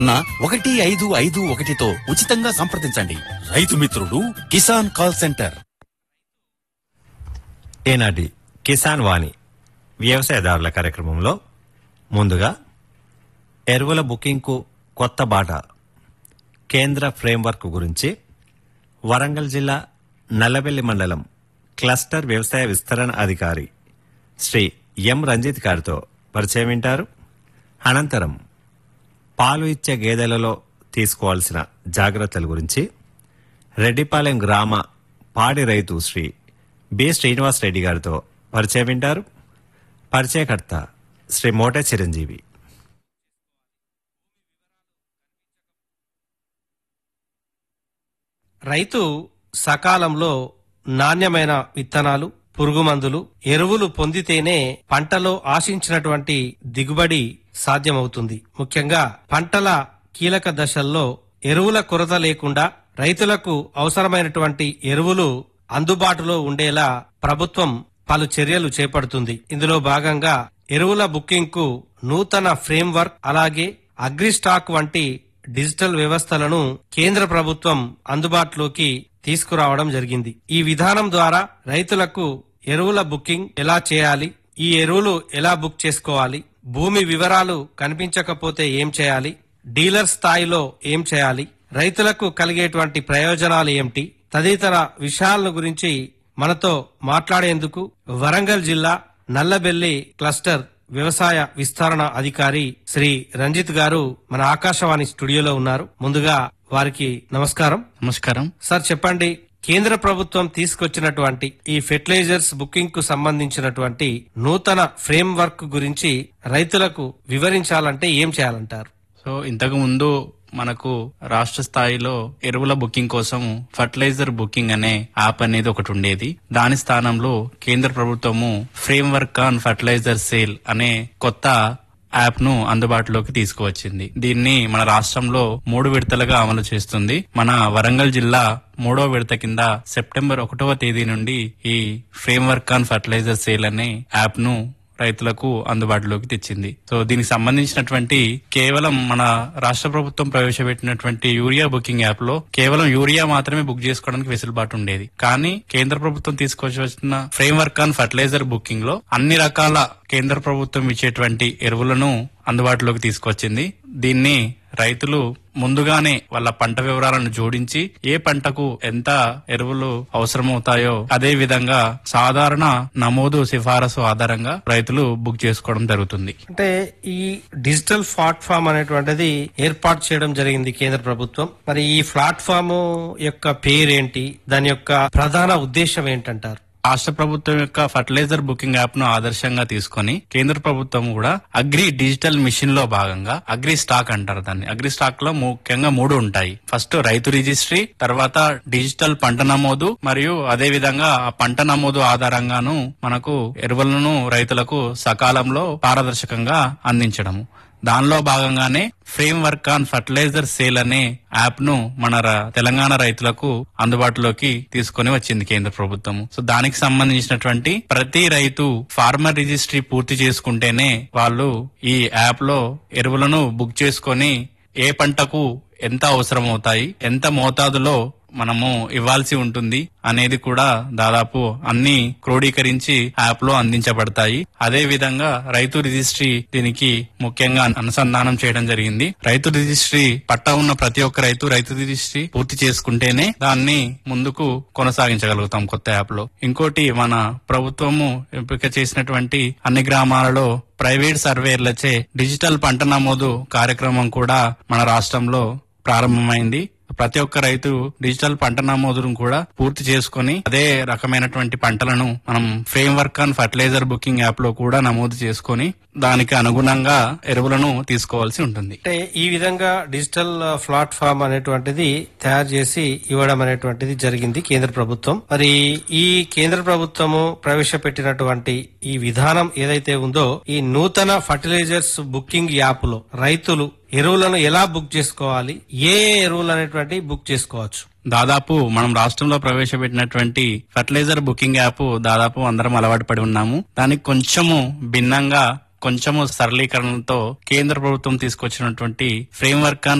నా ఒకటి ఐదు ఐదు ఒకటితో ఉచితంగా సంప్రదించండి రైతు మిత్రుడు కిసాన్ కాల్ సెంటర్ ఈనాటి కిసాన్ వాణి వ్యవసాయదారుల కార్యక్రమంలో ముందుగా ఎరువుల బుకింగ్కు కొత్త బాట కేంద్ర ఫ్రేమ్వర్క్ గురించి వరంగల్ జిల్లా నల్లబెల్లి మండలం క్లస్టర్ వ్యవసాయ విస్తరణ అధికారి శ్రీ ఎం రంజిత్ గారితో పరిచయం వింటారు అనంతరం పాలు ఇచ్చే గేదెలలో తీసుకోవాల్సిన జాగ్రత్తల గురించి రెడ్డిపాలెం గ్రామ పాడి రైతు శ్రీ బి శ్రీనివాస్ రెడ్డి గారితో పరిచయం వింటారు పరిచయకర్త శ్రీ మోట చిరంజీవి రైతు సకాలంలో నాణ్యమైన విత్తనాలు పురుగుమందులు ఎరువులు పొందితేనే పంటలో ఆశించినటువంటి దిగుబడి సాధ్యమవుతుంది ముఖ్యంగా పంటల కీలక దశల్లో ఎరువుల కొరత లేకుండా రైతులకు అవసరమైనటువంటి ఎరువులు అందుబాటులో ఉండేలా ప్రభుత్వం పలు చర్యలు చేపడుతుంది ఇందులో భాగంగా ఎరువుల బుకింగ్ కు నూతన ఫ్రేమ్వర్క్ అలాగే అగ్రిస్టాక్ వంటి డిజిటల్ వ్యవస్థలను కేంద్ర ప్రభుత్వం అందుబాటులోకి తీసుకురావడం జరిగింది ఈ విధానం ద్వారా రైతులకు ఎరువుల బుకింగ్ ఎలా చేయాలి ఈ ఎరువులు ఎలా బుక్ చేసుకోవాలి భూమి వివరాలు కనిపించకపోతే ఏం చేయాలి డీలర్ స్థాయిలో ఏం చేయాలి రైతులకు కలిగేటువంటి ప్రయోజనాలు ఏమిటి తదితర విషయాలను గురించి మనతో మాట్లాడేందుకు వరంగల్ జిల్లా నల్లబెల్లి క్లస్టర్ వ్యవసాయ విస్తరణ అధికారి శ్రీ రంజిత్ గారు మన ఆకాశవాణి స్టూడియోలో ఉన్నారు ముందుగా వారికి నమస్కారం నమస్కారం సార్ చెప్పండి కేంద్ర ప్రభుత్వం తీసుకొచ్చినటువంటి ఈ ఫెర్టిలైజర్స్ బుకింగ్ కు సంబంధించినటువంటి నూతన ఫ్రేమ్ వర్క్ గురించి రైతులకు వివరించాలంటే ఏం చేయాలంటారు సో ఇంతకు ముందు మనకు రాష్ట్ర స్థాయిలో ఎరువుల బుకింగ్ కోసం ఫర్టిలైజర్ బుకింగ్ అనే యాప్ అనేది ఒకటి ఉండేది దాని స్థానంలో కేంద్ర ప్రభుత్వము framework on fertiliser sale అనే కొత్త యాప్ ను అందుబాటులోకి తీసుకువచ్చింది దీన్ని మన రాష్ట్రంలో మూడు విడతలుగా అమలు చేస్తుంది మన వరంగల్ జిల్లా మూడో విడత కింద సెప్టెంబర్ ఒకటవ తేదీ నుండి ఈ framework on fertiliser sale అనే యాప్ ను రైతులకు అందుబాటులోకి తెచ్చింది సో దీనికి సంబంధించినటువంటి కేవలం మన రాష్ట్ర ప్రభుత్వం ప్రవేశపెట్టినటువంటి యూరియా బుకింగ్ యాప్ లో కేవలం యూరియా మాత్రమే బుక్ చేసుకోవడానికి వెసులుబాటు ఉండేది కానీ కేంద్ర ప్రభుత్వం తీసుకొచ్చి వచ్చిన framework on fertiliser booking లో అన్ని రకాల కేంద్ర ప్రభుత్వం ఇచ్చేటువంటి ఎరువులను అందుబాటులోకి తీసుకొచ్చింది దీన్ని రైతులు ముందుగానే వాళ్ళ పంట వివరాలను జోడించి ఏ పంటకు ఎంత ఎరువులు అవసరమవుతాయో అదే విధంగా సాధారణ నమోదు సిఫారసు ఆధారంగా రైతులు బుక్ చేసుకోవడం జరుగుతుంది అంటే ఈ డిజిటల్ ప్లాట్ఫామ్ అనేటువంటిది ఏర్పాటు చేయడం జరిగింది కేంద్ర ప్రభుత్వం మరి ఈ ప్లాట్ఫామ్ యొక్క పేరేంటి దాని యొక్క ప్రధాన ఉద్దేశం ఏంటంటారు రాష్ట్ర ప్రభుత్వం యొక్క ఫర్టిలైజర్ బుకింగ్ యాప్ ను ఆదర్శంగా తీసుకొని కేంద్ర ప్రభుత్వం కూడా అగ్రి డిజిటల్ మిషన్ లో భాగంగా అగ్రి స్టాక్ అంటారు దాన్ని అగ్రి స్టాక్ లో ముఖ్యంగా మూడు ఉంటాయి ఫస్ట్ రైతు రిజిస్ట్రీ తర్వాత డిజిటల్ పంట నమోదు మరియు అదే విధంగా ఆ పంట నమోదు ఆధారంగాను మనకు ఎరువులను రైతులకు సకాలంలో పారదర్శకంగా అందించడము దానిలో భాగంగానే framework on fertiliser sale అనే యాప్ ను మన ర- తెలంగాణ రైతులకు అందుబాటులోకి తీసుకొని వచ్చింది కేంద్ర ప్రభుత్వం సో దానికి సంబంధించినటువంటి ప్రతి రైతు ఫార్మర్ రిజిస్ట్రీ పూర్తి చేసుకుంటేనే వాళ్ళు ఈ యాప్ లో ఎరువులను బుక్ చేసుకొని ఏ పంటకు ఎంత అవసరం అవుతాయి ఎంత మోతాదులో మనము ఇవ్వాల్సి ఉంటుంది అనేది కూడా దాదాపు అన్ని క్రోడీకరించి యాప్ లో అందించబడతాయి అదే విధంగా రైతు రిజిస్ట్రీ దీనికి ముఖ్యంగా అనుసంధానం చేయడం జరిగింది రైతు రిజిస్ట్రీ పట్టా ఉన్న ప్రతి ఒక్క రైతు రైతు రిజిస్ట్రీ పూర్తి చేసుకుంటేనే దాన్ని ముందుకు కొనసాగించగలుగుతాం కొత్త యాప్ లో ఇంకోటి మన ప్రభుత్వము ఎంపిక చేసినటువంటి అన్ని గ్రామాలలో ప్రైవేట్ సర్వేర్లచే డిజిటల్ పంట నమోదు కార్యక్రమం కూడా మన రాష్ట్రంలో ప్రారంభమైంది ప్రతి ఒక్క రైతు డిజిటల్ పంట నమోదును కూడా పూర్తి చేసుకొని అదే రకమైనటువంటి పంటలను మనం framework on fertiliser booking app లో కూడా నమోదు చేసుకొని దానికి అనుగుణంగా ఎరువులను తీసుకోవాల్సి ఉంటుంది అంటే ఈ విధంగా డిజిటల్ ప్లాట్ఫామ్ అనేటువంటిది తయారు చేసి ఇవ్వడం అనేటువంటిది జరిగింది కేంద్ర ప్రభుత్వం మరి ఈ కేంద్ర ప్రభుత్వము ప్రవేశపెట్టినటువంటి ఈ విధానం ఏదైతే ఉందో ఈ నూతన ఫర్టిలైజర్స్ బుకింగ్ యాప్ లో రైతులు ఎరువులను ఎలా బుక్ చేసుకోవాలి ఏ ఏ ఎరువులు అనేటువంటి బుక్ చేసుకోవచ్చు దాదాపు మనం రాష్ట్రంలో ప్రవేశపెట్టినటువంటి ఫర్టిలైజర్ బుకింగ్ యాప్ దాదాపు అందరం అలవాటు పడి ఉన్నాము దానికి కొంచెము భిన్నంగా కొంచెము సరళీకరణతో కేంద్ర ప్రభుత్వం తీసుకొచ్చినటువంటి ఫ్రేమ్ వర్క్ ఆన్